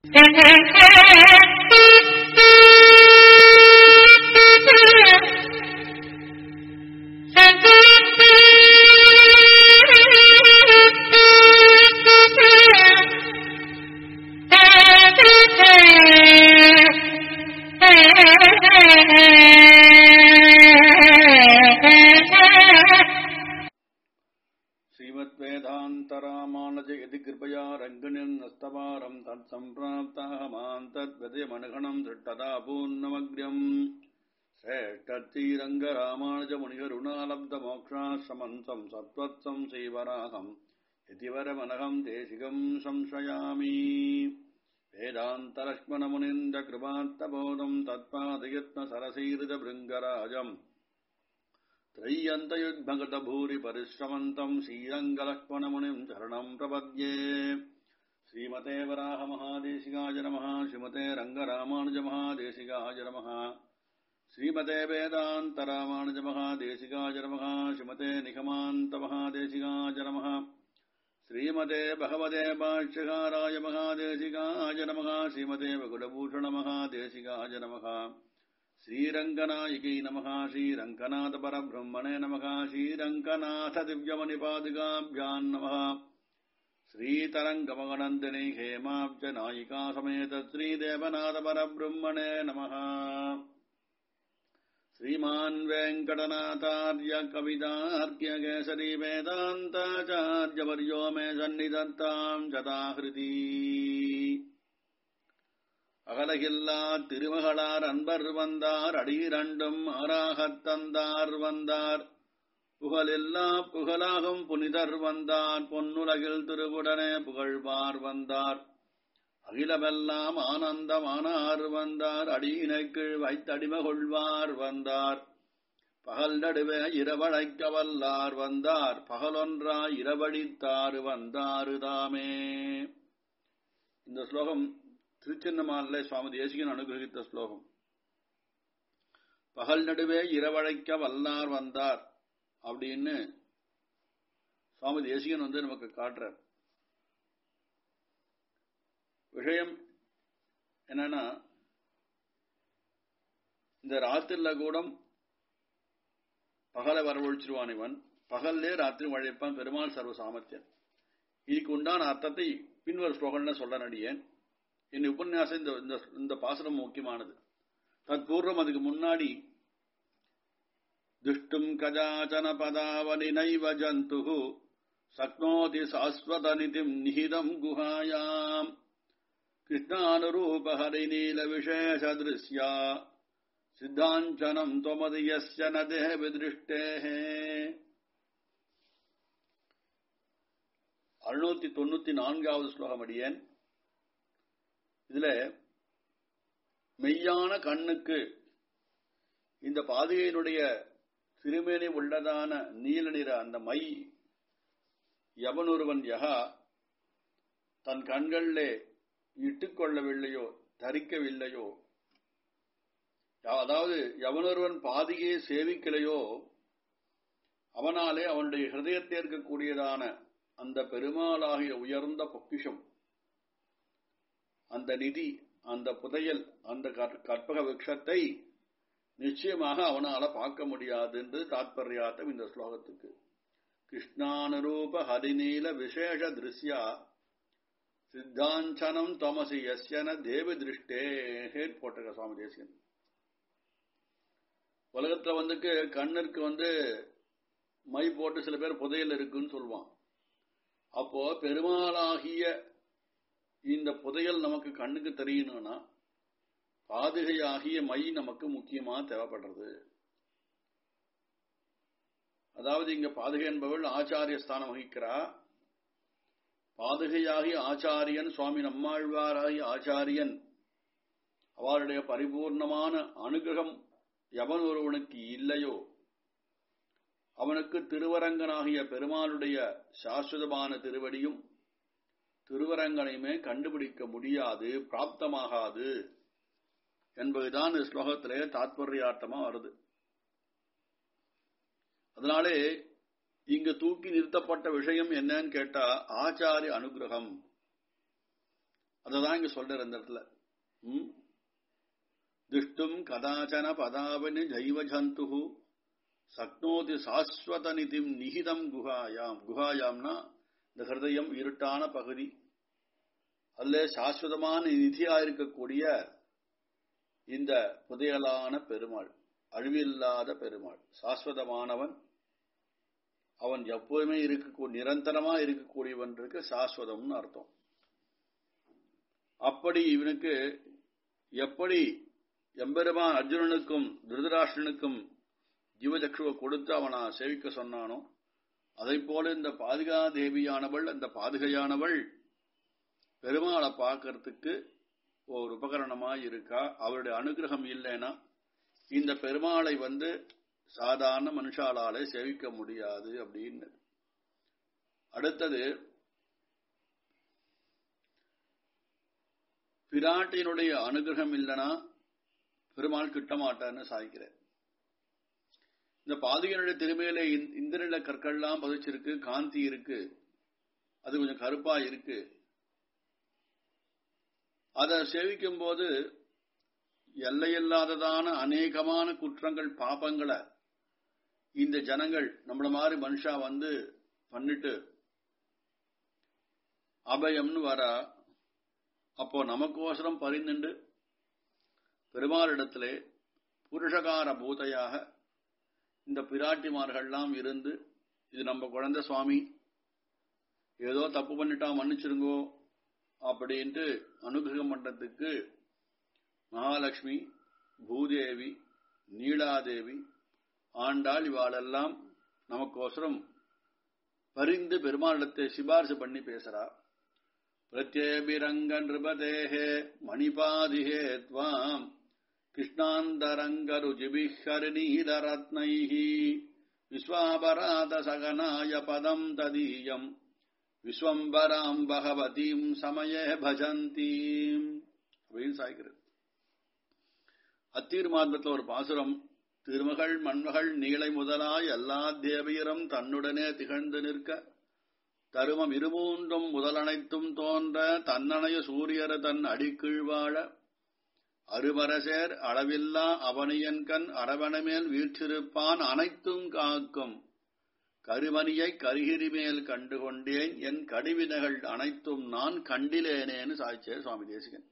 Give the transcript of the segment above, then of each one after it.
श्रीमद्वेदान्तरामानुजयति कृपया रङ्गिणिर्नस्तवारम् तत्सम्प्राप्ताहमान् तद्वदयमनुगणम् दृष्टदा पूर्णमग्र्यम् श्रेष्ठतीरङ्गरामानुजमुनिगरुणालब्धमोक्षाश्रमन्तम् सत्त्वत्सम् श्रीवराहम् यतिवरमनघम् देशिकम् संशयामि वेदान्तलक्ष्मणमुनिन्दकृपात्तबोधम् तत्पादयत्नसरसीहृदभृङ्गराजम् त्रय्यन्तयुग्मगतभूरिपरिश्रमन्तम् श्रीरङ्गलक्ष्मणमुनिम् शरणम् प्रपद्ये श्रीमते वराहमहादेशिकाय नमः श्रीमते रङ्गरामानुजमहादेशिकाय नमः श्रीमते वेदान्तरामानुजमहादेशिकाय नमः श्रीमते निगमान्तमहादेशिकाय नमः श्रीमते भगवते भाष्यकाराय महादेशिकाय नमः श्रीमते वकुलभूषणमहादेशिकाय नमः श्रीरङ्गनायिकै नमः श्रीरङ्गनाथपरब्रह्मणे नमः श्रीरङ्गनाथदिव्यमणिपादिकाभ्याम् नमः श्रीतरङ्गमगनन्दिनी हेमाब्ज नायिका समेत श्रीदेवनाथपरब्रह्मणे नमः श्रीमान् वेङ्कटनाथार्य कवितार्क्यकेसरी वेदान्ताचार्यवर्यो मे सन्निधत्ताम् शताहृती அகலகில்லா திருமகளார் அன்பர் வந்தார் அடியிரண்டும் ஆறாகத் தந்தார் வந்தார் புகழெல்லா புகழாகும் புனிதர் வந்தார் பொன்னுலகில் திருவுடனே புகழ்வார் வந்தார் அகிலமெல்லாம் ஆனந்தமானார் வந்தார் அடியினைக்கு வைத்தடிம கொள்வார் வந்தார் பகல் நடுவே இரவழைக்க வல்லார் வந்தார் பகலொன்றா இரவழித்தாறு வந்தாரு தாமே இந்த ஸ்லோகம் திருச்சின்னமாலே சுவாமி தேசிகன் அனுகிரகித்த ஸ்லோகம் பகல் நடுவே இரவழைக்க வல்லார் வந்தார் அப்படின்னு சுவாமி தேசிகன் வந்து நமக்கு காட்டுறார் விஷயம் என்னன்னா இந்த ராத்திரில கூட பகலை வரவழிச்சிருவான் இவன் பகல்லே ராத்திரி உழைப்பான் பெருமாள் சர்வ சாமர்த்தியன் இதுக்கு உண்டான அர்த்தத்தை பின்வரும் ஸ்லோகம்ல சொல்ல நடியேன் என் உபன்யாசம் இந்த இந்த பாசனம் முக்கியமானது தற்பூர்வம் அதுக்கு முன்னாடி துஷ்டும் கஜாச்சன பதாவலி நைவ ஜந்து சக்னோதி சாஸ்வத நிதிம் நிஹிதம் குஹாயாம் கிருஷ்ணானுரூப ஹரிநீல விசேஷ திருஷ்யா சித்தாஞ்சனம் தொமது யஸ்ய நதே விதிருஷ்டேஹே அறுநூத்தி தொண்ணூத்தி நான்காவது ஸ்லோகம் அடியேன் இதுல மெய்யான கண்ணுக்கு இந்த பாதுகையினுடைய திருமேனி உள்ளதான நீல நிற அந்த மை எவனொருவன் யகா தன் கண்களிலே இட்டுக்கொள்ளவில்லையோ தரிக்கவில்லையோ அதாவது எவனொருவன் பாதியை சேவிக்கலையோ அவனாலே அவனுடைய ஹிருதயத்தில் இருக்கக்கூடியதான அந்த பெருமாளாகிய உயர்ந்த பொக்கிஷம் அந்த நிதி அந்த புதையல் அந்த கற்பக விக்ஷத்தை நிச்சயமாக அவனால பார்க்க முடியாது என்று தாத்பரியார்த்தம் இந்த ஸ்லோகத்துக்கு கிருஷ்ணானுரூப ஹரிநீல விசேஷ திருஷ்யா சித்தாஞ்சனம் தமசி எஸ்யன தேவி திருஷ்டே ஹேட் போட்டிருக்க சுவாமி தேசியன் உலகத்துல வந்துக்கு கண்ணிற்கு வந்து மை போட்டு சில பேர் புதையல் இருக்குன்னு சொல்லுவான் அப்போ பெருமாளாகிய இந்த புதையல் நமக்கு கண்ணுக்கு தெரியணும்னா பாதுகையாகிய மை நமக்கு முக்கியமா தேவைப்படுறது அதாவது இங்க பாதுகை என்பவள் ஆச்சாரிய ஸ்தானம் வகிக்கிறா பாதுகையாகி ஆச்சாரியன் சுவாமி நம்மாழ்வாராகி ஆச்சாரியன் அவருடைய பரிபூர்ணமான அனுகிரகம் எவன் ஒருவனுக்கு இல்லையோ அவனுக்கு திருவரங்கனாகிய பெருமாளுடைய சாஸ்வதமான திருவடியும் திருவரங்கனையுமே கண்டுபிடிக்க முடியாது பிராப்தமாகாது என்பதுதான் இந்த ஸ்லோகத்திலே தாத்பரியார்த்தமா வருது அதனாலே இங்கு தூக்கி நிறுத்தப்பட்ட விஷயம் என்னன்னு கேட்டா ஆச்சாரிய அனுகிரகம் அததான் இங்க சொல்ற இந்த இடத்துல ம்? திஷ்டும் கதாச்சன பதாவனி ஜைவ ஜந்து சக்னோதி சாஸ்வத நிதிம் நிகிதம் குஹாயாம் குஹாயாம்னா இந்த ஹிருதயம் இருட்டான பகுதி அல்ல சாஸ்வதமான நிதியா இருக்கக்கூடிய இந்த புதையலான பெருமாள் அழிவில்லாத பெருமாள் சாஸ்வதமானவன் அவன் எப்போதுமே இருக்க நிரந்தரமா இருக்கக்கூடியவன் இருக்கு சாஸ்வதம்னு அர்த்தம் அப்படி இவனுக்கு எப்படி எம்பெருமான் அர்ஜுனனுக்கும் திருதராஷ்டனுக்கும் ஜீவசக்ஷுவை கொடுத்து அவனை சேவிக்க சொன்னானோ அதை போல இந்த பாதுகா தேவியானவள் அந்த பாதுகையானவள் பெருமாளை பார்க்கறதுக்கு ஒரு உபகரணமா இருக்கா அவருடைய அனுகிரகம் இல்லைன்னா இந்த பெருமாளை வந்து சாதாரண மனுஷாலாலே சேவிக்க முடியாது அப்படின்னு அடுத்தது பிராட்டியினுடைய அனுகிரகம் இல்லைன்னா பெருமாள் கிட்ட மாட்டான்னு சாய்க்கிறேன் இந்த பாதுகையினுடைய திருமையில இந்திரனில கற்கள்லாம் பதிச்சிருக்கு காந்தி இருக்கு அது கொஞ்சம் கருப்பா இருக்கு அதை சேவிக்கும் போது எல்லையில்லாததான அநேகமான குற்றங்கள் பாபங்களை இந்த ஜனங்கள் நம்மள மாதிரி மனுஷா வந்து பண்ணிட்டு அபயம்னு வர அப்போ நமக்கோசரம் பரிந்துண்டு பெருமாளிடத்திலே புருஷகார பூதையாக இந்த பிராட்டிமார்கள்லாம் இருந்து இது நம்ம குழந்தை சுவாமி ஏதோ தப்பு பண்ணிட்டா மன்னிச்சிருங்கோ அப்படின்ட்டு அனுகிரகம் பண்றதுக்கு மகாலட்சுமி பூதேவி நீலாதேவி ஆண்டாள் இவாளெல்லாம் நமக்கோசரம் பரிந்து பெருமாளிடத்தை சிபாரிசு பண்ணி பேசுறா பிரத்யேபிரங்க நிருபதேகே மணிபாதிகே துவாம் கிருஷ்ணாந்தரங்கருஜிபிஹரிநீலரத்னைः விஸ்வாபராதசகனாய பதம் ததீயம் விஸ்வம்பராம் பகவதீம் சமயே பஜந்தீம் அப்படின்னு சாய்க்கிறது அத்தீர் மாதத்துல ஒரு பாசுரம் திருமகள் மண்மகள் நீளை முதலாய் எல்லா தேவியரும் தன்னுடனே திகழ்ந்து நிற்க தருமம் இருமூன்றும் முதலனைத்தும் தோன்ற தன்னணைய சூரியர தன் அடிக்கீழ் வாழ அருவரசேர் அளவில்லா அவனியன்கண் அரவணமேல் வீற்றிருப்பான் அனைத்தும் காக்கும் கருமணியை கருகிரிமேல் கண்டுகொண்டேன் என் கடிவினைகள் அனைத்தும் நான் கண்டிலேனேன்னு சாய்ச்சே சுவாமி தேசிகன்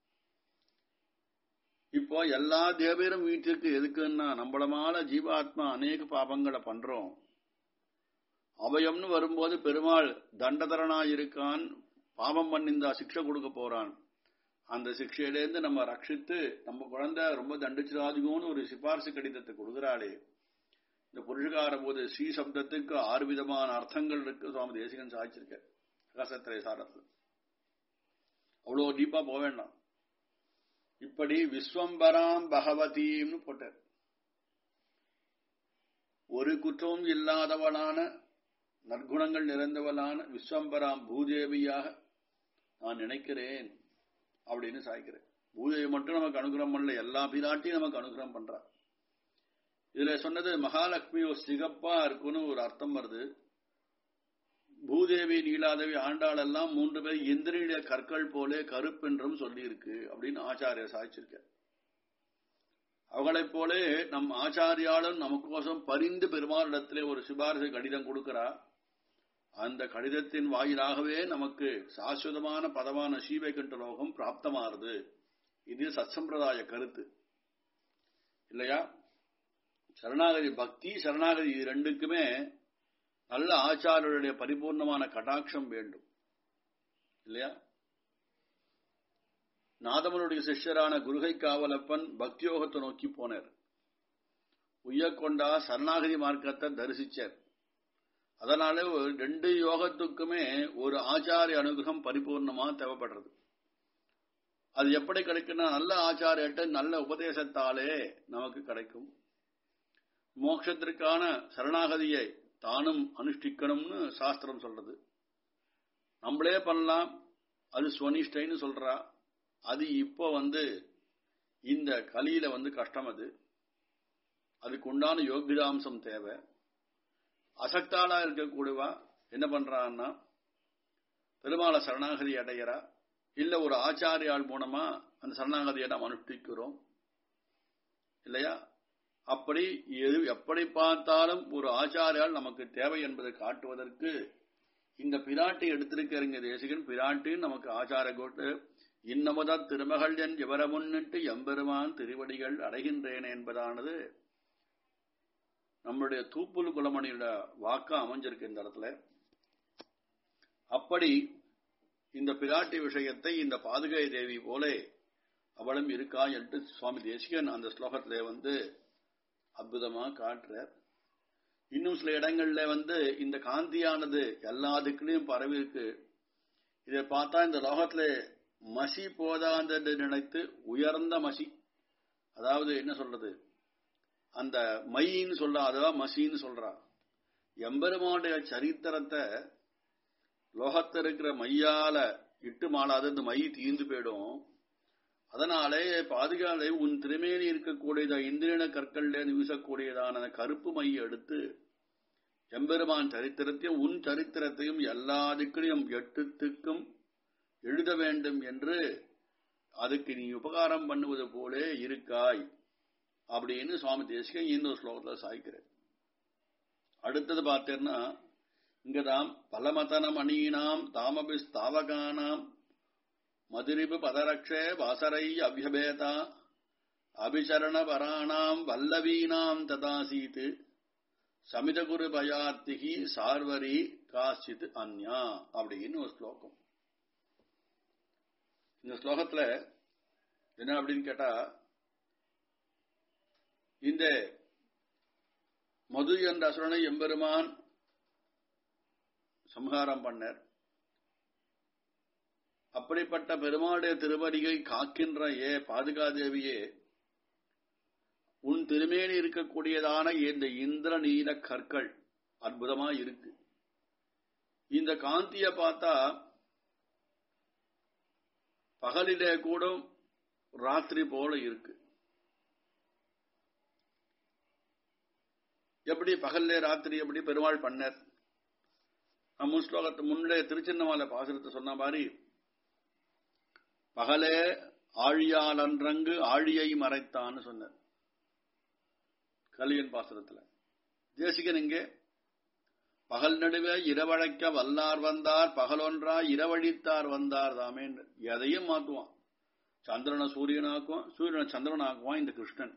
இப்போ எல்லா தேவரும் வீட்டிற்கு எதுக்குன்னா நம்மளமான ஜீவாத்மா அநேக பாபங்களை பண்றோம் அபயம்னு வரும்போது பெருமாள் தண்டதரனா இருக்கான் பாவம் பண்ணிந்தா சிக்ஷை கொடுக்க போறான் அந்த சிக்ஷையிலேருந்து நம்ம ரட்சித்து நம்ம குழந்தை ரொம்ப தண்டிச்சிடாதுங்கன்னு ஒரு சிபாரிசு கடிதத்தை கொடுக்குறாளே இந்த புருஷகார போது ஸ்ரீ சப்தத்துக்கு ஆறு விதமான அர்த்தங்கள் இருக்கு சுவாமி தேசிகன் சாதிச்சிருக்க ரசத்திரை சாரத்தில் அவ்வளோ டீப்பா போக வேண்டாம் இப்படி விஸ்வம்பராம் பகவதீம்னு போட்டார் ஒரு குற்றமும் இல்லாதவளான நற்குணங்கள் நிறைந்தவளான விஸ்வம்பராம் பூதேவியாக நான் நினைக்கிறேன் அப்படின்னு சாய்க்கிறேன் பூதேவி மட்டும் நமக்கு அனுகிரகம் பண்ணல எல்லா பிராட்டியும் நமக்கு அனுகிரகம் பண்றா இதுல சொன்னது மகாலட்சுமி ஒரு சிகப்பா இருக்குன்னு ஒரு அர்த்தம் வருது பூதேவி நீலாதேவி ஆண்டாள் எல்லாம் மூன்று பேர் இந்திரனுடைய கற்கள் போலே கருப்பென்றும் சொல்லி இருக்கு அப்படின்னு ஆச்சாரியர் சாய்ச்சிருக்க அவங்களைப் போலே நம் ஆச்சாரியாலும் நமக்கோசம் பரிந்து பெருமாளிடத்திலே ஒரு சிபாரிசு கடிதம் கொடுக்கிறா அந்த கடிதத்தின் வாயிலாகவே நமக்கு சாஸ்வதமான பதமான சீவைகண்ட லோகம் பிராப்தமாறுது இது சத்சம்பிரதாய கருத்து இல்லையா சரணாகதி பக்தி சரணாகதி இது ரெண்டுக்குமே நல்ல ஆச்சாரியருடைய பரிபூர்ணமான கடாட்சம் வேண்டும் இல்லையா நாதமனுடைய சிஷ்யரான குருகை காவலப்பன் பக்தியோகத்தை நோக்கி போனார் உய்யக்கொண்டா சரணாகதி மார்க்கத்தை தரிசிச்சார் அதனால ரெண்டு யோகத்துக்குமே ஒரு ஆச்சாரிய அனுகிரகம் பரிபூர்ணமா தேவைப்படுறது அது எப்படி கிடைக்குன்னா நல்ல ஆச்சாரியட்ட நல்ல உபதேசத்தாலே நமக்கு கிடைக்கும் மோட்சத்திற்கான சரணாகதியை தானும் அனுஷ்டிக்கணும்னு சாஸ்திரம் சொல்றது நம்மளே பண்ணலாம் அது ஸ்வனிஷ்டைன்னு சொல்றா அது இப்போ வந்து இந்த கலியில வந்து கஷ்டம் அது அதுக்கு உண்டான யோகிதாம்சம் தேவை அசக்தாளா இருக்கக்கூடியவா என்ன பண்றான்னா பெருமாளை சரணாகதி அடைகிறா இல்ல ஒரு ஆச்சாரியால் மூலமா அந்த சரணாகதியை நாம் அனுஷ்டிக்கிறோம் இல்லையா அப்படி எது எப்படி பார்த்தாலும் ஒரு ஆச்சாரியால் நமக்கு தேவை என்பதை காட்டுவதற்கு இந்த பிராட்டி எடுத்திருக்கிறங்க தேசிகன் பிராட்டின்னு நமக்கு ஆச்சார கோட்டு இன்னமுத திருமகள் என் இவர முன்னிட்டு எம்பெருமான் திருவடிகள் அடைகின்றேன் என்பதானது நம்முடைய தூப்புல் குலமணியோட வாக்கா அமைஞ்சிருக்கு இந்த இடத்துல அப்படி இந்த பிராட்டி விஷயத்தை இந்த பாதுகை தேவி போல அவளும் இருக்கா என்று சுவாமி தேசிகன் அந்த ஸ்லோகத்திலே வந்து அற்புதமா காட்டுறார் இன்னும் சில இடங்கள்ல வந்து இந்த காந்தியானது எல்லா திக்கிலையும் பரவி இருக்கு இதை பார்த்தா இந்த லோகத்துல மசி போதாந்தது நினைத்து உயர்ந்த மசி அதாவது என்ன சொல்றது அந்த மையின்னு சொல்றா அதான் மசின்னு சொல்றா எம்பெருமானுடைய சரித்திரத்தை லோகத்தில் இருக்கிற மையால இட்டு மாளாத இந்த மை தீர்ந்து போயிடும் அதனாலே பாதுகாலை உன் திருமேனி இருக்கக்கூடியதா இந்திரன கற்கள்ல வீசக்கூடியதான அந்த கருப்பு மையை எடுத்து எம்பெருமான் சரித்திரத்தையும் உன் சரித்திரத்தையும் எல்லா திக்கிலையும் எட்டுத்துக்கும் எழுத வேண்டும் என்று அதுக்கு நீ உபகாரம் பண்ணுவது போலே இருக்காய் அப்படின்னு சுவாமி தேசிகன் இந்த ஸ்லோகத்தில் சாய்க்கிறேன் அடுத்தது பார்த்தேன்னா இங்கதாம் பலமதனம் அணீனாம் தாமபி ஸ்தாவகானாம் மதுரிபு பதரக்ஷே வாசரை அபியபேதா அபிசரணபராணாம் வல்லவீனாம் ததாசீத் சமிதகுரு பயார்த்திகி சார்வரி காசித் அந்யா அப்படின்னு ஒரு ஸ்லோகம் இந்த ஸ்லோகத்துல என்ன அப்படின்னு கேட்டா இந்த மது என்ற அசுரனை எம்பெருமான் சம்ஹாரம் பண்ணர் அப்படிப்பட்ட பெருமாளுடைய திருவடியை காக்கின்ற ஏ பாதுகாதேவியே உன் திருமேனி இருக்கக்கூடியதான இந்த இந்திர நீல கற்கள் அற்புதமா இருக்கு இந்த காந்திய பார்த்தா பகலிலே கூட ராத்திரி போல இருக்கு எப்படி பகல்ல ராத்திரி எப்படி பெருமாள் பண்ணர் முன் ஸ்லோகத்து முன்னே திருச்சின்னமால பாசுரத்தை சொன்ன மாதிரி பகலே ஆழியாலன்றங்கு ஆழியை மறைத்தான்னு சொன்னார் கலியன் பாசுரத்துல தேசிகன் இங்கே பகல் நடுவே இரவழைக்க வல்லார் வந்தார் பகலொன்றா இரவழித்தார் வந்தார் தாமே எதையும் மாத்துவான் சந்திரனை சூரியனாக்குவான் சூரியனை சந்திரனாக்குவான் இந்த கிருஷ்ணன்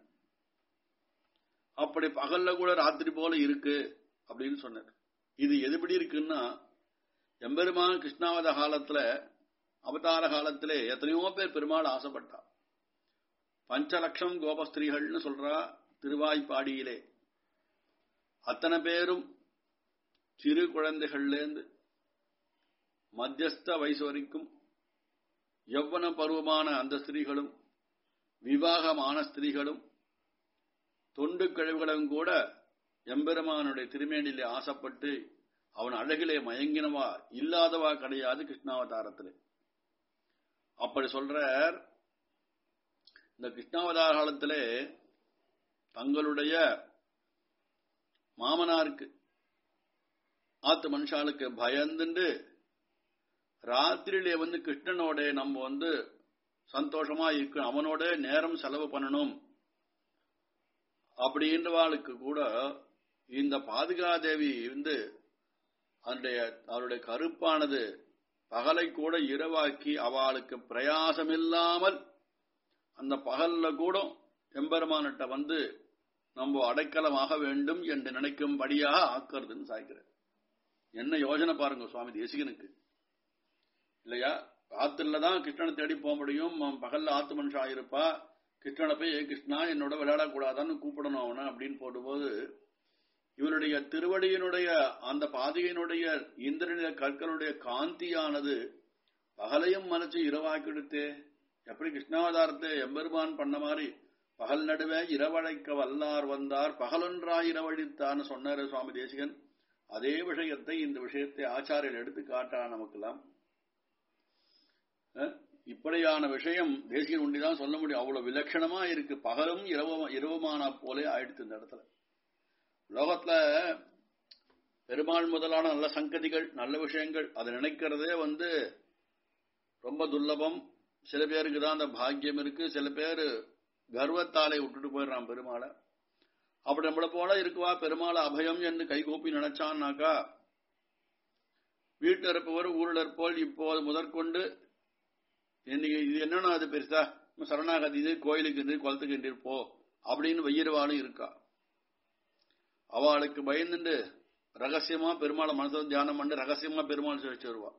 அப்படி பகல்ல கூட ராத்திரி போல இருக்கு அப்படின்னு சொன்னார் இது எதுபடி இருக்குன்னா எம்பெருமான் கிருஷ்ணாவத காலத்துல அவதார காலத்திலே எத்தனையோ பேர் பெருமாள் ஆசைப்பட்டா பஞ்ச லட்சம் கோபஸ்திரீகள்னு சொல்றா திருவாய்ப்பாடியிலே அத்தனை பேரும் சிறு குழந்தைகள்லேருந்து மத்தியஸ்த வயசு வரைக்கும் எவ்வன பருவமான அந்த ஸ்திரீகளும் விவாகமான ஸ்திரீகளும் தொண்டு கழிவுகளும் கூட எம்பெருமானுடைய திருமேனிலே ஆசைப்பட்டு அவன் அழகிலே மயங்கினவா இல்லாதவா கிடையாது கிருஷ்ணாவதாரத்திலே அப்படி சொல்றார் இந்த கிருஷ்ணாவதார காலத்திலே தங்களுடைய மாமனாருக்கு ஆத்து மனுஷாளுக்கு பயந்துண்டு ராத்திரியிலே வந்து கிருஷ்ணனோட நம்ம வந்து சந்தோஷமா இருக்கணும் அவனோட நேரம் செலவு பண்ணணும் அப்படின்றவாளுக்கு கூட இந்த பாதுகாதேவி வந்து அதனுடைய அவருடைய கருப்பானது பகலை கூட இரவாக்கி அவளுக்கு பிரயாசம் இல்லாமல் அந்த பகல்ல கூட எம்பெருமானிட்ட வந்து நம்ம அடைக்கலமாக வேண்டும் என்று நினைக்கும்படியாக ஆக்கிறதுன்னு சாய்க்கிறார் என்ன யோஜனை பாருங்க சுவாமி தேசிகனுக்கு இல்லையா ஆத்துல தான் கிருஷ்ணனை தேடி போக முடியும் பகல்ல ஆத்து மனுஷா இருப்பா கிருஷ்ணனை போய் ஏ கிருஷ்ணா என்னோட விளையாடக்கூடாதான்னு கூப்பிடணும் அவனை அப்படின்னு போடும்போது இவருடைய திருவடியினுடைய அந்த பாதிகையினுடைய இந்திரனிய கற்களுடைய காந்தியானது பகலையும் மறைச்சு இரவாக்கிடுத்தே எப்படி கிருஷ்ணாவதாரத்தை எம்பெருமான் பண்ண மாதிரி பகல் நடுவே இரவழைக்க வல்லார் வந்தார் பகலொன்றாய் இரவழித்தான்னு சொன்னாரு சுவாமி தேசிகன் அதே விஷயத்தை இந்த விஷயத்தை ஆச்சாரியர் எடுத்து காட்டா நமக்கெல்லாம் இப்படியான விஷயம் தேசிகன் ஒண்டிதான் சொல்ல முடியும் அவ்வளவு விலட்சணமா இருக்கு பகலும் இரவும் இரவுமானா போலே ஆயிடுத்து இந்த இடத்துல லோகத்துல பெருமாள் முதலான நல்ல சங்கதிகள் நல்ல விஷயங்கள் அதை நினைக்கிறதே வந்து ரொம்ப துர்லபம் சில பேருக்கு தான் அந்த பாக்கியம் இருக்கு சில பேர் கர்வத்தாலே விட்டுட்டு போயிடுறான் பெருமாளை அப்படி நம்மள போல இருக்குவா பெருமாளை அபயம் என்று கைகூப்பி நினைச்சான்னாக்கா வீட்டில் இருப்பவர் ஊரில் இருப்போல் இப்போது முதற்கொண்டு இன்னைக்கு இது என்னன்னா அது பெருசா சரணாகதி இது கோயிலுக்கு இன்று குளத்துக்கு இன்று போ அப்படின்னு வெய்யருவாளும் இருக்கா அவளுக்கு பயந்துட்டு ரகசியமா பெருமாளை மனசை தியானம் பண்ணி ரகசியமா பெருமாள் வச்சு வருவா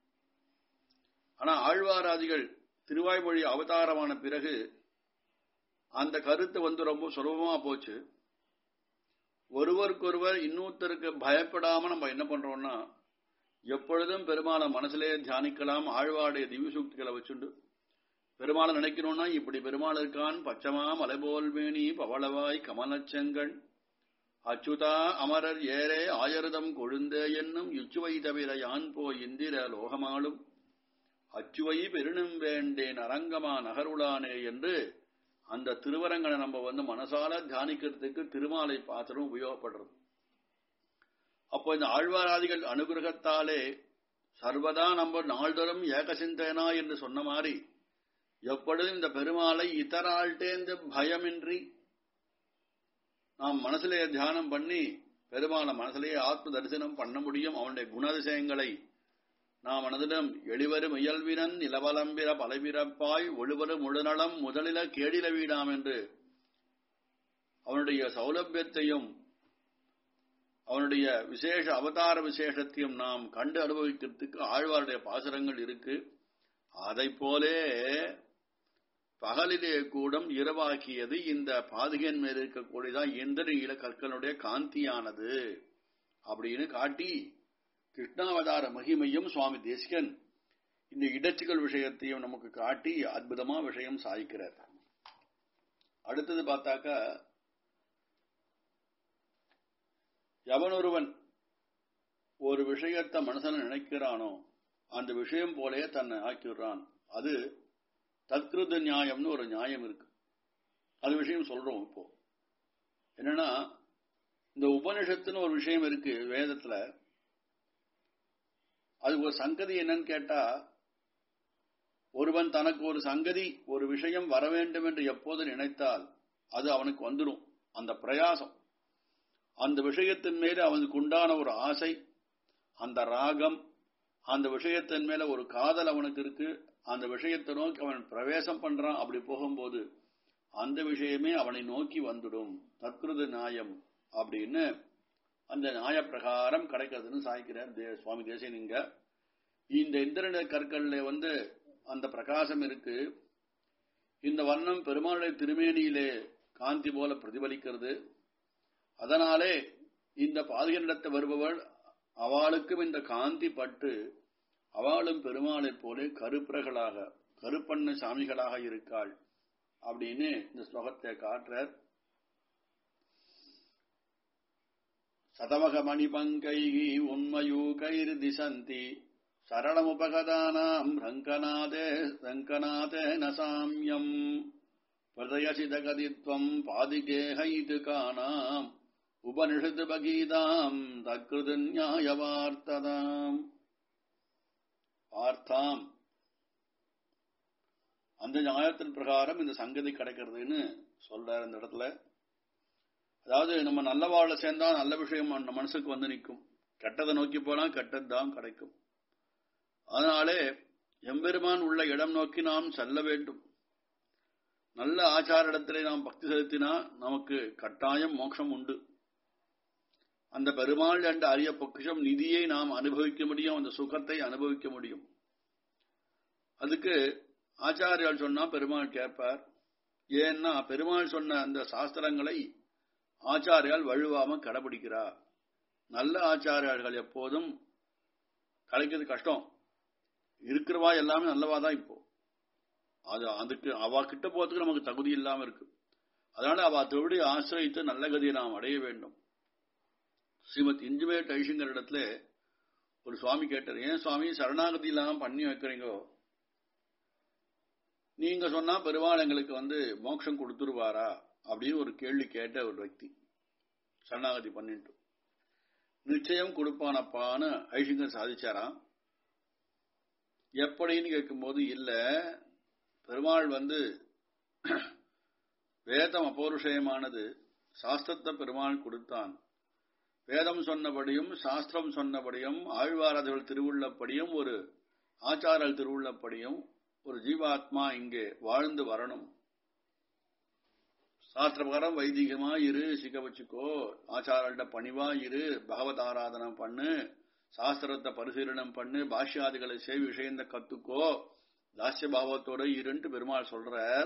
ஆனா ஆழ்வாராதிகள் திருவாய்மொழி அவதாரமான பிறகு அந்த கருத்து வந்து ரொம்ப சுலபமா போச்சு ஒருவருக்கொருவர் இன்னொருத்தருக்கு பயப்படாம நம்ம என்ன பண்றோம்னா எப்பொழுதும் பெருமாளை மனசுலே தியானிக்கலாம் ஆழ்வாடைய திவ்ய சூக்திகளை வச்சுண்டு பெருமாளை நினைக்கணும்னா இப்படி பெருமாள் இருக்கான் பச்சமா மலைபோல்வேணி பவளவாய் கமலச்செங்கண் அச்சுதா அமரர் ஏரே ஆயர்தம் கொழுந்தே என்னும் இச்சுவை தவிர யான் போய் இந்திர லோகமாளும் அச்சுவை பெருணும் வேண்டேன் அரங்கமா நகருளானே என்று அந்த திருவரங்கனை நம்ம வந்து மனசால தியானிக்கிறதுக்கு திருமாலை பாத்திரம் உபயோகப்படுறது அப்போ இந்த ஆழ்வாராதிகள் அனுகிரகத்தாலே சர்வதா நம்ம நாள்தோறும் ஏகசிந்தேனா என்று சொன்ன மாதிரி எப்பொழுதும் இந்த பெருமாளை இத்தராள்டேந்து பயமின்றி நாம் மனசிலே தியானம் பண்ணி பெருமாளை மனசிலேயே ஆத்ம தரிசனம் பண்ண முடியும் அவனுடைய குணதிசயங்களை நாம் மனதிடம் எளிவரும் இயல்வினன் நிலவலம்பிர பலபிறப்பாய் ஒழுவரும் முழுநலம் முதலில கேடில வீடாம் என்று அவனுடைய சௌலபியத்தையும் அவனுடைய விசேஷ அவதார விசேஷத்தையும் நாம் கண்டு அனுபவிக்கிறதுக்கு ஆழ்வாருடைய பாசுரங்கள் இருக்கு அதை போலே பகலிலே கூடம் இரவாக்கியது இந்த பாதுகையின் மேல் இருக்கக்கூடியதான் இந்திரநீல கற்களுடைய காந்தியானது அப்படின்னு காட்டி கிருஷ்ணாவதார மகிமையும் சுவாமி தேசிகன் இந்த இடச்சுகள் விஷயத்தையும் நமக்கு காட்டி அற்புதமா விஷயம் சாய்க்கிறார் அடுத்தது பார்த்தாக்கா எவனொருவன் ஒரு விஷயத்தை மனசன நினைக்கிறானோ அந்த விஷயம் போலே தன்னை ஆக்கிடுறான் அது தத்கிருத நியாயம்னு ஒரு நியாயம் இருக்கு அது விஷயம் சொல்றோம் இப்போ என்னன்னா இந்த உபனிஷத்துன்னு ஒரு விஷயம் இருக்கு வேதத்துல அது ஒரு சங்கதி என்னன்னு கேட்டா ஒருவன் தனக்கு ஒரு சங்கதி ஒரு விஷயம் வர வேண்டும் என்று எப்போது நினைத்தால் அது அவனுக்கு வந்துடும் அந்த பிரயாசம் அந்த விஷயத்தின் மேல அவனுக்கு உண்டான ஒரு ஆசை அந்த ராகம் அந்த விஷயத்தின் மேல ஒரு காதல் அவனுக்கு இருக்கு அந்த விஷயத்தை நோக்கி அவன் பிரவேசம் பண்றான் அப்படி போகும்போது அந்த விஷயமே அவனை நோக்கி வந்துடும் தத்கிருத நியாயம் அப்படின்னு அந்த நியாய பிரகாரம் கிடைக்கிறதுன்னு சாய்க்கிறார் தே- சுவாமி தேசியனிங்க இந்த இந்திரன கற்கள்ல வந்து அந்த பிரகாசம் இருக்கு இந்த வர்ணம் பெருமாளுடைய திருமேனியிலே காந்தி போல பிரதிபலிக்கிறது அதனாலே இந்த பாதுகனிடத்தை வருபவள் அவளுக்கும் இந்த காந்தி பட்டு அவளும் பெருமாளைப் போல கருப்பிரகளாக கருப்பண்ண சாமிகளாக இருக்காள் அப்படின்னு இந்த ஸ்லோகத்தை காட்டுறார் சதமக மணிபங்கைகி உண்மயூகைர் திசந்தி சரளமுபகதானாம் ரங்கநாதே ரங்கநாதேன சாமியம் பிரதயசிதகதித்வம் பாதிகேஹைது காணாம் உபனிஷத்து பகீதாம் தக்ருது நியாயவார்த்ததாம் பார்த்தாம் அந்த நியாயத்தின் பிரகாரம் இந்த சங்கதி கிடைக்கிறதுன்னு சொல்றாரு இந்த இடத்துல அதாவது நம்ம நல்ல வாழ சேர்ந்தா நல்ல விஷயம் நம்ம மனசுக்கு வந்து நிற்கும் கெட்டதை நோக்கி போனா கெட்டது தான் கிடைக்கும் அதனாலே எம்பெருமான் உள்ள இடம் நோக்கி நாம் செல்ல வேண்டும் நல்ல ஆச்சார இடத்திலே நாம் பக்தி செலுத்தினா நமக்கு கட்டாயம் மோட்சம் உண்டு அந்த பெருமாள் என்ற அரிய பொக்கிஷம் நிதியை நாம் அனுபவிக்க முடியும் அந்த சுகத்தை அனுபவிக்க முடியும் அதுக்கு ஆச்சாரியால் சொன்னா பெருமாள் கேட்பார் ஏன்னா பெருமாள் சொன்ன அந்த சாஸ்திரங்களை ஆச்சாரியால் வழுவாம கடைபிடிக்கிறார் நல்ல ஆச்சாரியார்கள் எப்போதும் கிடைக்கிறது கஷ்டம் இருக்கிறவா எல்லாமே நல்லவா தான் இப்போ அது அதுக்கு அவ கிட்ட போறதுக்கு நமக்கு தகுதி இல்லாம இருக்கு அதனால அவ தொழிலை ஆசிரியத்து நல்ல கதியை நாம் அடைய வேண்டும் ஸ்ரீமத் இந்துவேட் ஐஷங்கர் இடத்துல ஒரு சுவாமி கேட்டார் ஏன் சுவாமி சரணாகதி இல்லாம பண்ணி வைக்கிறீங்கோ நீங்க சொன்னா பெருமாள் எங்களுக்கு வந்து மோட்சம் கொடுத்துருவாரா அப்படின்னு ஒரு கேள்வி கேட்ட ஒரு వ్యక్తి சரணாகதி பண்ணிட்டு நிச்சயம் கொடுப்பானப்பான்னு ஐஷங்கர் சாதிச்சாராம் எப்படின்னு கேட்கும்போது இல்ல பெருமாள் வந்து வேதம் அபௌருஷயமானது சாஸ்திரத்தை பெருமாள் கொடுத்தான் வேதம் சொன்னபடியும் சாஸ்திரம் சொன்னபடியும் ஆழ்வாரர்கள் திருவுள்ளப்படியும் ஒரு ஆச்சாரல் திருவுள்ளப்படியும் ஒரு ஜீவாத்மா இங்கே வாழ்ந்து வரணும் சாஸ்திரபகாரம் வைதிகமா இரு சிக்க வச்சுக்கோ ஆச்சாரல்ட பணிவா இரு பகவத் ஆராதனம் பண்ணு சாஸ்திரத்தை பரிசீலனம் பண்ணு பாஷ்யாதிகளை செய் விஷயத்தை கத்துக்கோ தாசிய பாவத்தோட இருன்ட்டு பெருமாள் சொல்றார்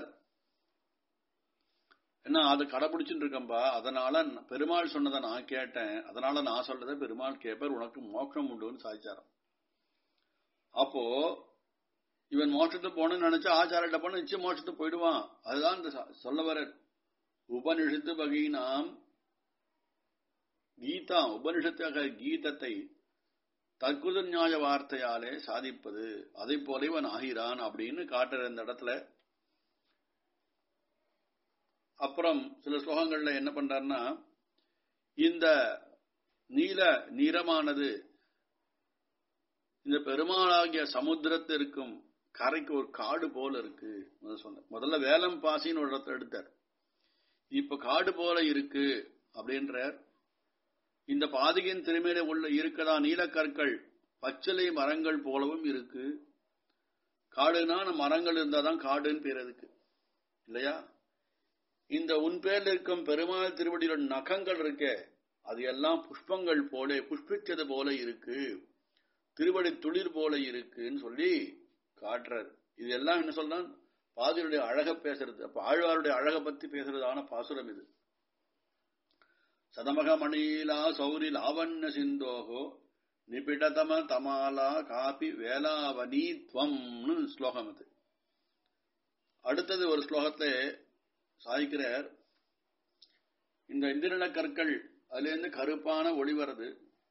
என்ன அது கடைபிடிச்சுட்டு இருக்கம்பா அதனால பெருமாள் சொன்னதை நான் கேட்டேன் அதனால நான் சொல்றதை பெருமாள் கேட்பார் உனக்கு மோட்சம் உண்டுன்னு சாதிச்சாராம் அப்போ இவன் மோட்சத்தை போகணும்னு நினைச்சா ஆச்சாரிட்ட போன நிச்சயம் மோட்சத்துக்கு போயிடுவான் அதுதான் இந்த சொல்ல வர உபனிஷத்து வகையினாம் கீதா உபனிஷத்தாக கீதத்தை தற்குத நியாய வார்த்தையாலே சாதிப்பது அதை போல இவன் ஆகிறான் அப்படின்னு காட்டுற இந்த இடத்துல அப்புறம் சில ஸ்லோகங்கள்ல என்ன பண்றாருன்னா இந்த நீல நிறமானது இந்த பெருமாளாகிய சமுத்திரத்திற்கும் கரைக்கு ஒரு காடு போல இருக்கு சொன்ன முதல்ல வேலம் பாசின்னு ஒரு இடத்த எடுத்தார் இப்ப காடு போல இருக்கு அப்படின்ற இந்த பாதிகையின் திருமையில உள்ள இருக்கதா நீலக்கற்கள் பச்சிலை மரங்கள் போலவும் இருக்கு காடுனா மரங்கள் இருந்தாதான் காடுன்னு பேர் அதுக்கு இல்லையா இந்த உன் பேர்ல இருக்கும் பெருமாள் திருவடியோட நகங்கள் இருக்கே அது எல்லாம் புஷ்பங்கள் போல புஷ்பிச்சது போல இருக்கு திருவடி துளிர் போல இருக்குன்னு சொல்லி காட்டுறாரு இது எல்லாம் என்ன சொல்றான் பாதியுடைய அழக பேசுறது அப்ப ஆழ்வாருடைய அழக பத்தி பேசுறதான பாசுரம் இது சதமக மணிலா சௌரி லாவண்ய சிந்தோகோ நிபிடதம தமாலா காபி வேலாவனி துவம்னு ஸ்லோகம் இது அடுத்தது ஒரு ஸ்லோகத்தை சாய்க்கிறார் இந்த இந்திரன கற்கள் அதுல இருந்து கருப்பான ஒளி வருது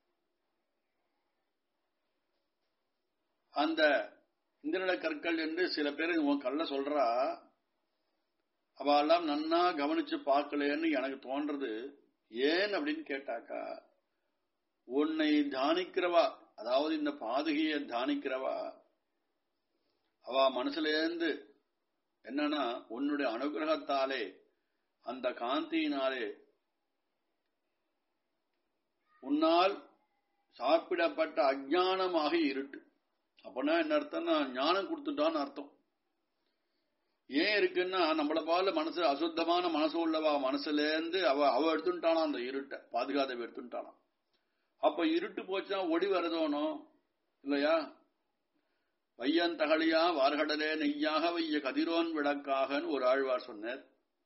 அந்த இந்திரன கற்கள் என்று சில பேர் உன் கல்ல சொல்றா அவெல்லாம் நன்னா கவனிச்சு பார்க்கலன்னு எனக்கு தோன்றது ஏன் அப்படின்னு கேட்டாக்கா உன்னை தியானிக்கிறவா அதாவது இந்த பாதுகையை தியானிக்கிறவா அவ மனசுல இருந்து என்னன்னா உன்னுடைய அனுகிரகத்தாலே அந்த காந்தியினாலே உன்னால் சாப்பிடப்பட்ட அஜானமாக இருட்டு அப்படின்னா என்ன அர்த்தம்னா ஞானம் கொடுத்துட்டான்னு அர்த்தம் ஏன் இருக்குன்னா நம்மள பால மனசு அசுத்தமான மனசு உள்ளவா மனசுல இருந்து அவ அவ எடுத்துட்டானா அந்த இருட்டை பாதுகாதவை எடுத்துட்டானா அப்ப இருட்டு போச்சா ஒடி வரதோனோ இல்லையா வையன் தகழியா வார்கடலே நெய்யாக வைய கதிரோன் விளக்காகன்னு ஒரு ஆழ்வார் சொன்னார்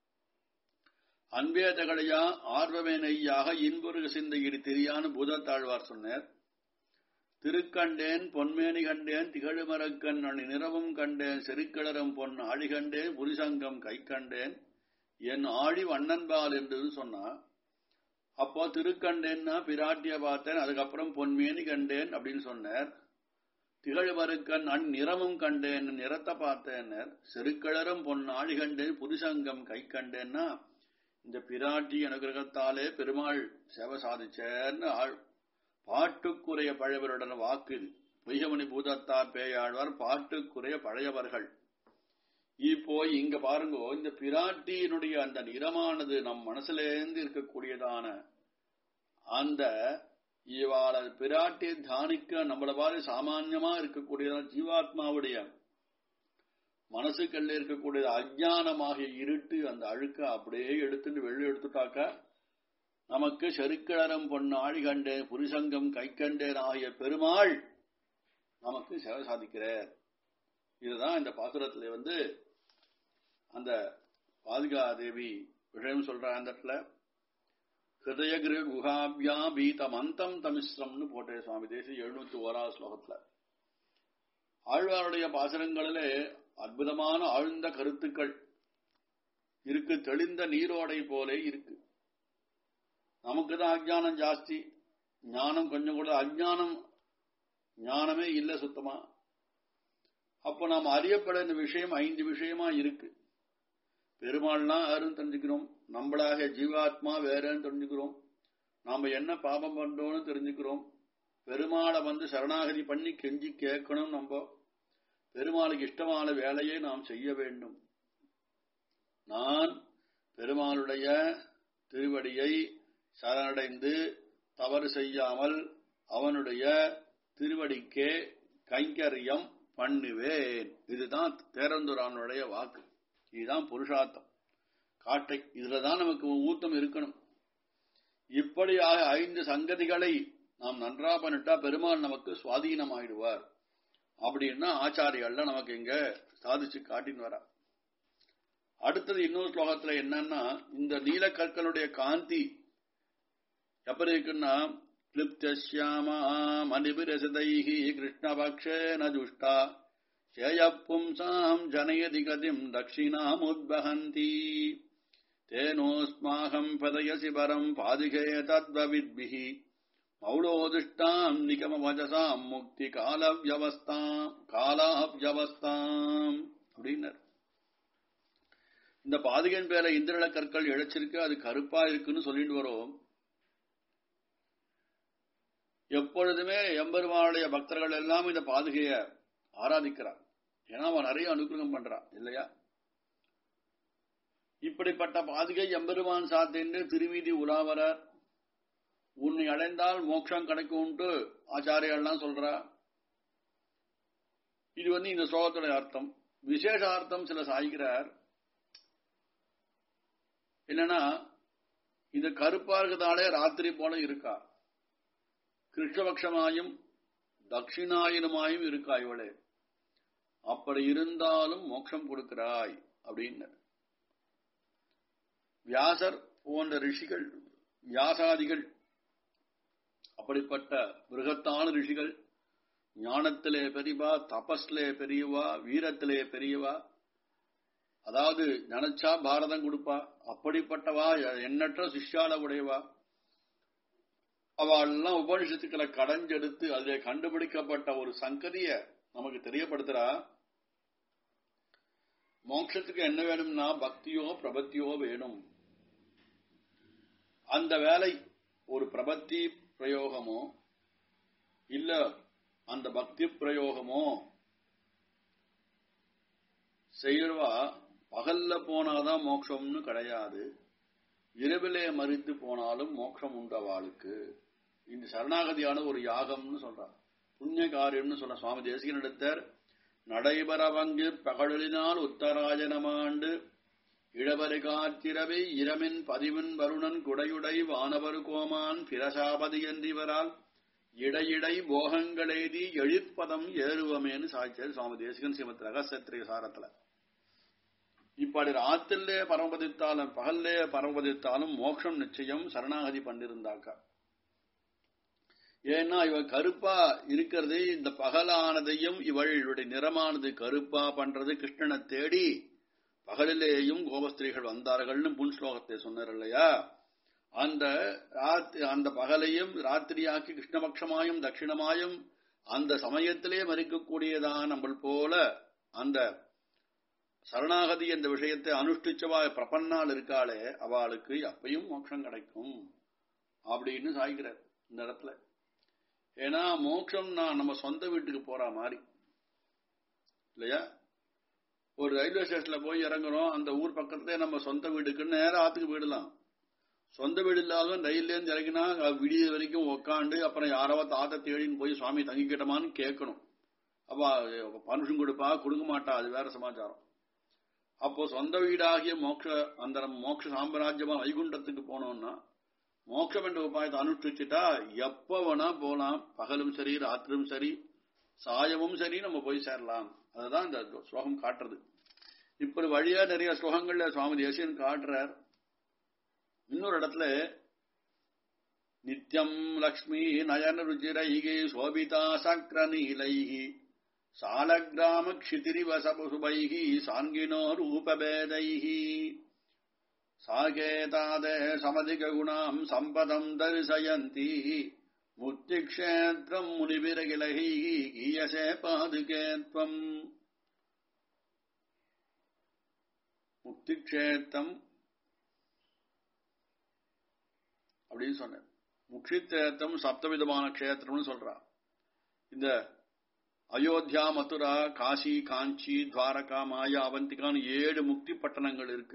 அன்பே தகழியா ஆர்வமே நெய்யாக இன்புருக சிந்தையிடு தெரியான்னு பூதத்தாழ்வார் சொன்னார் திருக்கண்டேன் பொன்மேனி கண்டேன் திகழுமரக்கண் அணி நிறவும் கண்டேன் செருக்கிளரும் பொன் ஆழி கண்டேன் புரிசங்கம் கை கண்டேன் என் ஆழி வண்ணன்பால் என்று சொன்னா அப்போ திருக்கண்டேன்னா பிராட்டிய பார்த்தேன் அதுக்கப்புறம் பொன்மேனி கண்டேன் அப்படின்னு சொன்னார் திகழ்வருக்கன் அந் நிறமும் கண்டேன் நிறத்தை பார்த்தேன் செருக்கிளரும் பொன் ஆழி கண்டேன் புரிசங்கம் கை கண்டேன்னா இந்த பிராட்டி அனுகிரகத்தாலே பெருமாள் சேவை சாதிச்சேர்னு ஆள் பாட்டுக்குறைய பழையவருடன் வாக்கு இது பொய்கமணி பூதத்தார் பேயாழ்வார் பாட்டுக்குறைய பழையவர்கள் இப்போ இங்க பாருங்க இந்த பிராட்டியினுடைய அந்த நிறமானது நம் மனசுலேருந்து இருக்கக்கூடியதான அந்த இவாள பிராட்டியை தியானிக்க நம்மள பாரு சாமான்யமா இருக்கக்கூடியதான ஜீவாத்மாவுடைய மனசுக்கல்ல இருக்கக்கூடிய அஜானமாகிய இருட்டு அந்த அழுக்க அப்படியே எடுத்துட்டு வெளியே எடுத்துட்டாக்க நமக்கு செருக்கிழரம் பொன்னாழி கண்டேன் புரிசங்கம் கை கண்டேன் ஆகிய பெருமாள் நமக்கு சேவை சாதிக்கிறார் இதுதான் இந்த பாசுரத்துல வந்து அந்த பாதுகா தேவி விஷயம் சொல்ற அந்த இடத்துல ஹிருதயகிரு குஹாபியா பீத மந்தம் தமிஸ்ரம்னு போட்டே சுவாமி தேசி எழுநூத்தி ஓராவது ஸ்லோகத்துல ஆழ்வாருடைய பாசுரங்களிலே அற்புதமான ஆழ்ந்த கருத்துக்கள் இருக்கு தெளிந்த நீரோடை போலே இருக்கு நமக்கு தான் அஜானம் ஜாஸ்தி ஞானம் கொஞ்சம் கூட அஜானம் ஞானமே இல்லை சுத்தமா அப்ப நாம் அறியப்பட இந்த விஷயம் ஐந்து விஷயமா இருக்கு பெருமாள்னா யாருன்னு தெரிஞ்சுக்கிறோம் நம்மளாக ஜீவாத்மா வேறன்னு தெரிஞ்சுக்கிறோம் நாம என்ன பாபம் பண்றோம்னு தெரிஞ்சுக்கிறோம் பெருமாளை வந்து சரணாகதி பண்ணி கெஞ்சி கேட்கணும் நம்ம பெருமாளுக்கு இஷ்டமான வேலையை நாம் செய்ய வேண்டும் நான் பெருமாளுடைய திருவடியை சரணடைந்து தவறு செய்யாமல் அவனுடைய திருவடிக்கே கைங்கரியம் பண்ணுவேன் இதுதான் தேரந்துரானுடைய வாக்கு இதுதான் புருஷார்த்தம் காட்டை இதுலதான் நமக்கு ஊத்தம் இருக்கணும் இப்படியாக ஐந்து சங்கதிகளை நாம் நன்றா பண்ணிட்டா பெருமாள் நமக்கு சுவாதீனமாயிடுவார் அப்படின்னா ஆச்சாரியெல்லாம் நமக்கு இங்க சாதிச்சு காட்டின்னு வரா அடுத்தது இன்னொரு ஸ்லோகத்துல என்னன்னா இந்த நீலக்கற்களுடைய காந்தி எப்படி இருக்குன்னா கிளிப்தியாமா மணிபிரசதைஹி கிருஷ்ணபக்ஷேன துஷ்டா சேயப்பும்சாம் ஜனயதி கதிம் தட்சிணாமுத்பகந்தி தேனோஸ்மாகம் பதயசி பரம் பாதிகே தத்வவித்பிஹி மௌளோதிஷ்டாம் நிகமவஜசாம் முக்தி காலவியவஸ்தாம் காலாவியவஸ்தாம் அப்படின்னார் இந்த பாதிகன் பேர இந்திரள கற்கள் இழைச்சிருக்கு அது கருப்பா இருக்குன்னு சொல்லிட்டு வரோம் எப்பொழுதுமே எம்பெருமானுடைய பக்தர்கள் எல்லாம் இந்த பாதுகைய ஆராதிக்கிறார் ஏன்னா அவன் நிறைய அனுகிரகம் பண்றான் இல்லையா இப்படிப்பட்ட பாதுகை எம்பெருமான் சாத்தின்னு திருவீதி உலாவரர் உன்னை அடைந்தால் மோட்சம் கிடைக்கும்ட்டு ஆச்சாரியெல்லாம் சொல்றா இது வந்து இந்த ஸ்லோகத்துடைய அர்த்தம் விசேஷ அர்த்தம் சில சாய்கிறார் என்னன்னா இந்த கருப்பா இருக்கிறதாலே ராத்திரி போல இருக்கா கிருஷ்ணபக்ஷமாயும் தட்சிணாயனமாயும் இருக்கா இவளே அப்படி இருந்தாலும் மோட்சம் கொடுக்கிறாய் அப்படின்னு வியாசர் போன்ற ரிஷிகள் வியாசாதிகள் அப்படிப்பட்ட மிருகத்தான ரிஷிகள் ஞானத்திலே பெரியவா தபஸ்லே பெரியவா வீரத்திலே பெரியவா அதாவது நினைச்சா பாரதம் கொடுப்பா அப்படிப்பட்டவா எண்ணற்ற சிஷ்யால உடையவா அவெல்லாம் உபனிஷத்துக்களை கடைஞ்செடுத்து அதில் கண்டுபிடிக்கப்பட்ட ஒரு சங்கதிய நமக்கு தெரியப்படுத்துறா மோட்சத்துக்கு என்ன வேணும்னா பக்தியோ பிரபத்தியோ வேணும் அந்த வேலை ஒரு பிரபத்தி பிரயோகமோ இல்ல அந்த பக்தி பிரயோகமோ செய்யறவா பகல்ல போனாதான் மோட்சம்னு கிடையாது இரவிலே மறித்து போனாலும் மோட்சம் உண்டவாளுக்கு இந்த சரணாகதியான ஒரு யாகம்னு சொல்றார் புண்ணிய காரியம்னு சொல்ற சுவாமி தேசிகன் எடுத்தார் நடைபெறவங்கு பகழலினால் உத்தராஜனமாண்டு இளவரு காத்திரவை இரமின் பதிவின் வருணன் குடையுடை வானவர் கோமான் பிரசாபதி என்றிவரால் இடையிடை போகங்களேதி எழிற்பதம் ஏறுவமேன்னு சாய்ச்சார் சுவாமி தேசிகன் சிமத் ரகசத்திரிய சாரத்துல இப்படி ராத்திரிலே பரமபதித்தாலும் பகல்லே பரமபதித்தாலும் மோட்சம் நிச்சயம் சரணாகதி பண்ணிருந்தாக்கா ஏன்னா இவ கருப்பா இருக்கிறது இந்த பகலானதையும் இவளுடைய நிறமானது கருப்பா பண்றது கிருஷ்ணனை தேடி பகலிலேயும் கோபஸ்திரீகள் வந்தார்கள்னு புன் ஸ்லோகத்தை சொன்னார் இல்லையா அந்த அந்த பகலையும் ராத்திரியாக்கி கிருஷ்ணபக்ஷமாயும் தட்சிணமாயும் அந்த சமயத்திலே மறிக்கக்கூடியதான் நம்ம போல அந்த சரணாகதி என்ற விஷயத்தை அனுஷ்டிச்சவா பிரபன்னால் இருக்காளே அவளுக்கு அப்பையும் மோட்சம் கிடைக்கும் அப்படின்னு சாய்கிறார் இந்த இடத்துல ஏன்னா மோட்சம் நான் நம்ம சொந்த வீட்டுக்கு போற மாதிரி இல்லையா ஒரு ரயில்வே ஸ்டேஷன்ல போய் இறங்குறோம் அந்த ஊர் பக்கத்துல நம்ம சொந்த வீடுக்கு நேரம் ஆத்துக்கு போயிடலாம் சொந்த வீடு இல்லாத ரயில்ல இருந்து இறங்கினா விடிய வரைக்கும் உக்காண்டு அப்புறம் யாராவ தாத்த தேடின்னு போய் சுவாமி தங்கிக்கிட்டமான்னு கேட்கணும் அப்ப பர்மிஷன் கொடுப்பா கொடுக்க மாட்டா அது வேற சமாச்சாரம் அப்போ சொந்த வீடாகிய மோட்ச அந்த மோட்ச சாம்ராஜ்யமா வைகுண்டத்துக்கு போனோம்னா மோட்சம் என்ற உபாயத்தை அனுஷ்டிச்சுட்டா எப்ப வேணா போலாம் பகலும் சரி ராத்திரும் சரி சாயமும் சரி நம்ம போய் சேரலாம் அதுதான் இந்த ஸ்லோகம் காட்டுறது இப்படி வழியா நிறைய ஸ்லோகங்கள்ல சுவாமி தேசியன் காட்டுறார் இன்னொரு இடத்துல நித்யம் லக்ஷ்மி நயன ருச்சிரைகி சோபிதா சக்கர நீலைகி சாலகிராம க்ஷிதிரிவசபுசுபைகி சாங்கினோ ரூபபேதைகி சாகேதாதே சமதிகுணாம் சம்பதம் தரிசயந்தி முக்திக்ஷேத்திரம் முனிவிரகிலகி கீயசே பாதுகேத்வம் முக்திக்ஷேத்திரம் அப்படின்னு சொன்னேன் முக்ஷித்தேத்தம் சப்தவிதமான க்ஷேத்திரம்னு சொல்றா இந்த அயோத்தியா மதுரா காசி காஞ்சி துவாரகா மாயா அவந்திகான்னு ஏழு முக்தி பட்டணங்கள் இருக்கு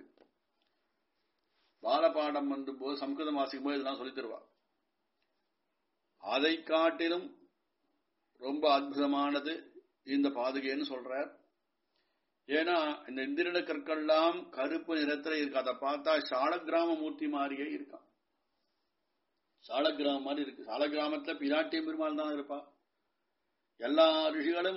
பாலபாடம் வந்து போது சம்ஸ்கிருதம் வாசிக்கும் போது இதெல்லாம் சொல்லித் தருவா அதை காட்டிலும் ரொம்ப அற்புதமானது இந்த பாதுகைன்னு சொல்றார் ஏன்னா இந்த இந்திரன கற்கள்லாம் கருப்பு நிறத்துல இருக்கு அதை பார்த்தா சாலக்கிராம மூர்த்தி மாதிரியே இருக்கான் சாலக்கிராமம் மாதிரி இருக்கு சாலக்கிராமத்துல பிராட்டிய பெருமாள் தான் இருப்பா எல்லா ரிஷிகளும்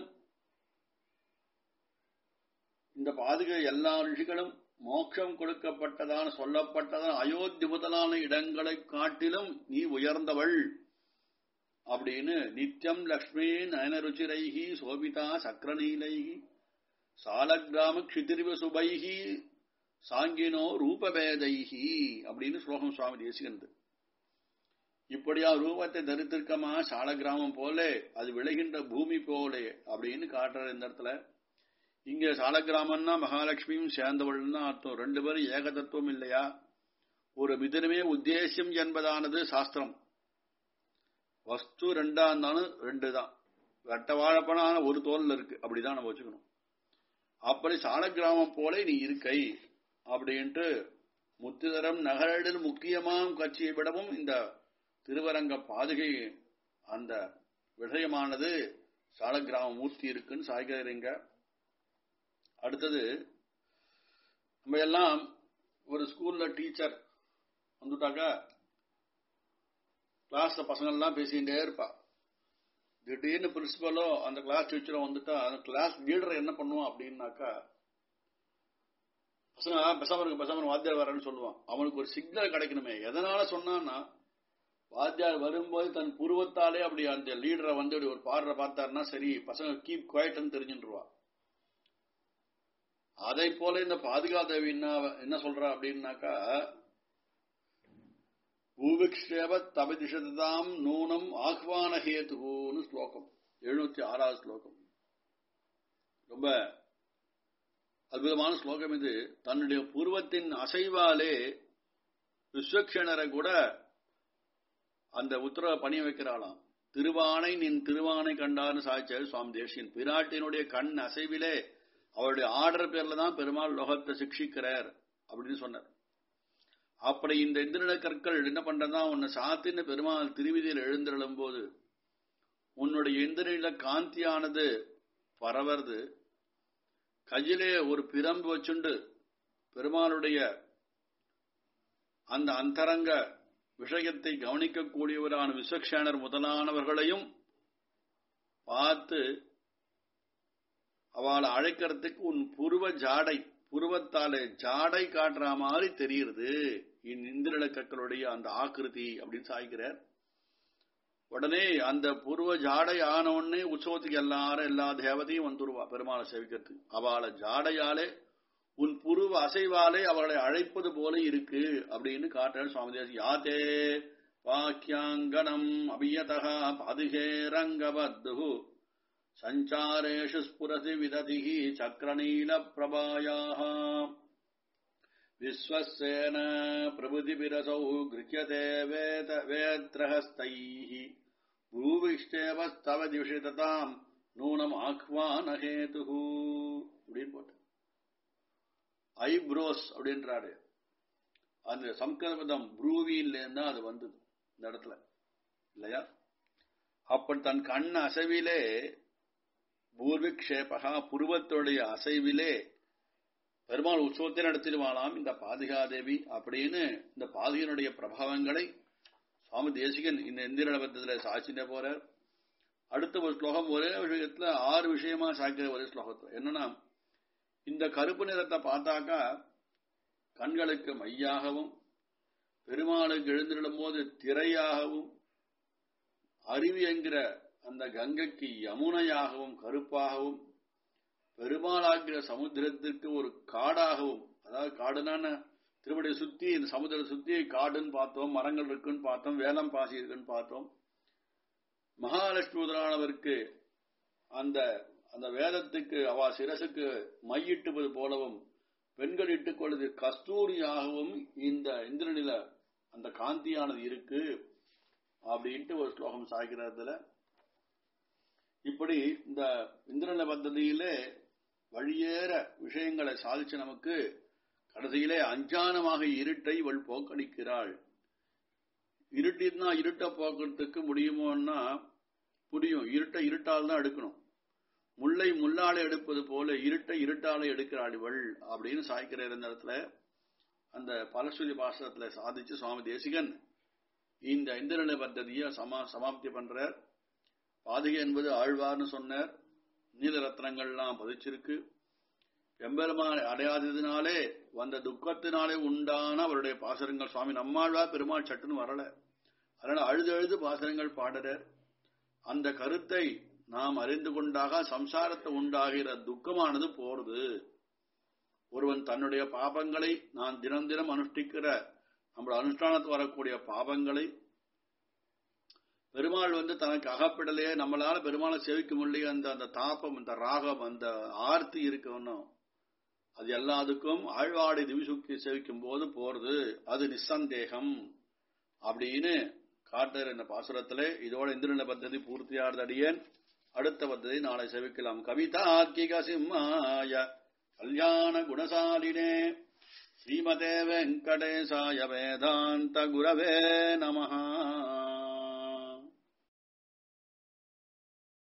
இந்த பாதுகை எல்லா ரிஷிகளும் மோட்சம் கொடுக்கப்பட்டதான சொல்லப்பட்டதான அயோத்தி முதலான இடங்களை காட்டிலும் நீ உயர்ந்தவள் அப்படின்னு நித்தியம் லக்ஷ்மி நயனருச்சிரைகி சோபிதா சக்கரநீலைகி சாலக்கிராம க்ஷிதிர்வ சுபைகி சாங்கினோ ரூபபேதைகி அப்படின்னு ஸ்லோகம் சுவாமி தேசிகந்து இப்படியா ரூபத்தை தரித்திருக்கமா சாலக்கிராமம் போல அது விளைகின்ற பூமி போலே அப்படின்னு காட்டுற இந்த இடத்துல இங்க சாலக்கிராமம்னா மகாலட்சுமியும் சேர்ந்தவள்னா அர்த்தம் ரெண்டு பேரும் ஏக தத்துவம் இல்லையா ஒரு மிதனமே உத்தேசியம் என்பதானது சாஸ்திரம் வஸ்து ரெண்டா இருந்தாலும் ரெண்டு தான் வெட்ட வாழைப்பழம் ஒரு தோல்ல இருக்கு அப்படிதான் நம்ம வச்சுக்கணும் அப்படி சாலக்கிராமம் போல நீ இருக்கை அப்படின்ட்டு முத்துதரம் நகரில் முக்கியமாம் கட்சியை விடவும் இந்த திருவரங்க பாதுகை அந்த விஷயமானது சாலக்கிராம மூர்த்தி இருக்குன்னு சாய்கிறீங்க அடுத்தது நம்ம எல்லாம் ஒரு ஸ்கூல்ல டீச்சர் வந்துட்டாக்கா கிளாஸ்ல பசங்கள்லாம் பேசிகிட்டே இருப்பா திடீர்னு பிரின்சிபலோ அந்த கிளாஸ் டீச்சரோ வந்துட்டா அந்த கிளாஸ் லீடர் என்ன பண்ணுவான் அப்படின்னாக்கா பசங்க பெசாம இருக்கு பெசாம வாத்தியார் வரேன்னு சொல்லுவான் அவனுக்கு ஒரு சிக்னல் கிடைக்கணுமே எதனால சொன்னான்னா வாத்தியார் வரும்போது தன் புருவத்தாலே அப்படி அந்த லீடரை வந்து அப்படி ஒரு பாடுற பார்த்தாருன்னா சரி பசங்க கீப் குவாய்ட்னு தெரிஞ்சுருவா அதை போல இந்த பாதுகாதேவி என்ன என்ன சொல்றா அப்படின்னாக்கா பூவிக்ஷேப தபதிஷதாம் நூனம் ஆஹ்வான ஹேதுன்னு ஸ்லோகம் எழுநூத்தி ஆறாவது ஸ்லோகம் ரொம்ப அற்புதமான ஸ்லோகம் இது தன்னுடைய பூர்வத்தின் அசைவாலே விஸ்வக்ஷணரை கூட அந்த உத்தரவை பணிய வைக்கிறாளாம் திருவானை நின் திருவானை கண்டான்னு சாய்ச்சாரு சுவாமி தேசியன் பிராட்டினுடைய கண் அசைவிலே அவருடைய ஆர்டர் பேர்ல தான் பெருமாள் லோகத்தை சிக்ஷிக்கிறார் அப்படின்னு சொன்னார் அப்படி இந்த இந்திரன கற்கள் என்ன பண்றதா உன்னை சாத்தின்னு பெருமாள் திருவிதியில் எழுந்திருளும் போது உன்னுடைய இந்திரனில காந்தியானது பரவருது கையிலே ஒரு பிரம்பு வச்சுண்டு பெருமாளுடைய அந்த அந்தரங்க விஷயத்தை கவனிக்கக்கூடியவரான விஸ்வக்ஷேனர் முதலானவர்களையும் பார்த்து அவளை அழைக்கிறதுக்கு உன் புருவ ஜாடை புருவத்தாலே ஜாடை காட்டுற மாதிரி தெரியுது இந்திரல கற்களுடைய அந்த ஆக்கிருதி அப்படின்னு சாய்க்கிறார் உடனே அந்த பூர்வ ஜாடை ஆன உடனே உற்சவத்துக்கு எல்லாரும் எல்லா தேவதையும் வந்துருவா பெருமாளை சேவிக்கிறதுக்கு அவளை ஜாடையாலே உன் புருவ அசைவாலே அவர்களை அழைப்பது போல இருக்கு அப்படின்னு காட்டுறாரு சுவாமி யாத்தே வாக்கியாங்கனம் அபியதா பாதுகே ரங்கபத்து சஞ்சாரேஷு ஸ்புரதி விததி சக்கரநீல பிரபாயாக விஸ்வசேன பிரபுதிபிரசௌ கிருக்கியதே வேத வேத்ரஹஸ்தைः பூவிஷ்டேவஸ்தவ திவிஷிததாம் நூனம் ஆஹ்வானஹேதுः அப்படின்னு போட்டு ஐப்ரோஸ் அப்படின்றாரு அந்த சம்ஸ்கிருதம் ப்ரூவின்ல இருந்தா அது வந்தது இந்த இடத்துல இல்லையா அப்ப தன் கண் அசைவிலே பூர்விக்ஷேபகா புருவத்துடைய அசைவிலே பெருமாள் உற்சவத்தை நடத்திடுவாளாம் இந்த பாதுகாதேவி அப்படின்னு இந்த பாதுகையினுடைய பிரபாவங்களை சுவாமி தேசிகன் இந்த இந்திரபத்தத்தில் சாட்சிட்ட போறார் அடுத்த ஒரு ஸ்லோகம் ஒரே விஷயத்துல ஆறு விஷயமா சாய்க்கிற ஒரே ஸ்லோகத்துல என்னன்னா இந்த கருப்பு நிறத்தை பார்த்தாக்கா கண்களுக்கு மையாகவும் பெருமாளுக்கு எழுந்திடும் போது திரையாகவும் அருவி என்கிற அந்த கங்கைக்கு யமுனையாகவும் கருப்பாகவும் பெருமாளாகிற சமுத்திரத்திற்கு ஒரு காடாகவும் அதாவது காடுனான திருவடியை சுத்தி இந்த சமுதிரத்தை சுத்தி காடுன்னு பார்த்தோம் மரங்கள் இருக்குன்னு பார்த்தோம் வேலம் பாசி இருக்குன்னு பார்த்தோம் மகாலட்சுமி முதலானவருக்கு அந்த அந்த வேதத்துக்கு அவ சிரசுக்கு மையிட்டுவது போலவும் பெண்கள் இட்டுக் கொள்வது கஸ்தூரியாகவும் இந்த இந்திரனில அந்த காந்தியானது இருக்கு அப்படின்ட்டு ஒரு ஸ்லோகம் சாய்க்கிறதுல இப்படி இந்த இந்திரன பദ്ധதியிலே வழியேற விஷயங்களை சாதிச்சு நமக்கு கடைசியிலே அஞ்ஞானமாக இருட்டை இவள் போக்கடிக்கிறாள் இருட்டினா இருட்டை போக்குறதுக்கு முடியுமோன்னா புரியும் இருட்டை இருட்டால் தான் எடுக்கணும் முல்லை முள்ளாலே எடுப்பது போல இருட்டை இருட்டாலே எடுக்கிறாள் இவள் அப்படின்னு சாய்க்கிற இந்த இடத்துல அந்த பலஸ்வதி பாசனத்துல சாதிச்சு சுவாமி தேசிகன் இந்த இந்திரநிலை பദ്ധதியை சமா சமாப்தி பண்றார் பாதுகை என்பது ஆழ்வார்னு சொன்னார் நீல ரத்னங்கள்லாம் பதிச்சிருக்கு எம்பெருமான் அடையாததினாலே வந்த துக்கத்தினாலே உண்டான அவருடைய பாசரங்கள் சுவாமி நம்மாழ்வார் பெருமாள் சட்டுன்னு வரல அதனால அழுது அழுது பாசரங்கள் பாடுறார் அந்த கருத்தை நாம் அறிந்து கொண்டாக சம்சாரத்தை உண்டாகிற துக்கமானது போறது ஒருவன் தன்னுடைய பாபங்களை நான் தினம் தினம் அனுஷ்டிக்கிற நம்மளோட அனுஷ்டானத்து வரக்கூடிய பாபங்களை பெருமாள் வந்து தனக்கு அகப்படலையே நம்மளால பெருமாளை சேவிக்க முடியல அந்த அந்த தாபம் அந்த ராகம் அந்த ஆர்த்தி இருக்கணும் அது எல்லாத்துக்கும் ஆழ்வாடை திவிசுக்கி சேவிக்கும் போது போறது அது நிசந்தேகம் அப்படின்னு காட்டுற இந்த பாசுரத்திலே இதோட இந்திரன பദ്ധதி பூர்த்தியாடுது அடியேன் அடுத்த பദ്ധதி நாளை செவிக்கலாம் கவிதார்க்கிக சிம்மாய கல்யாண குணசாலினே ஸ்ரீமதே வெங்கடேசாய வேதாந்த குரவே நமஹா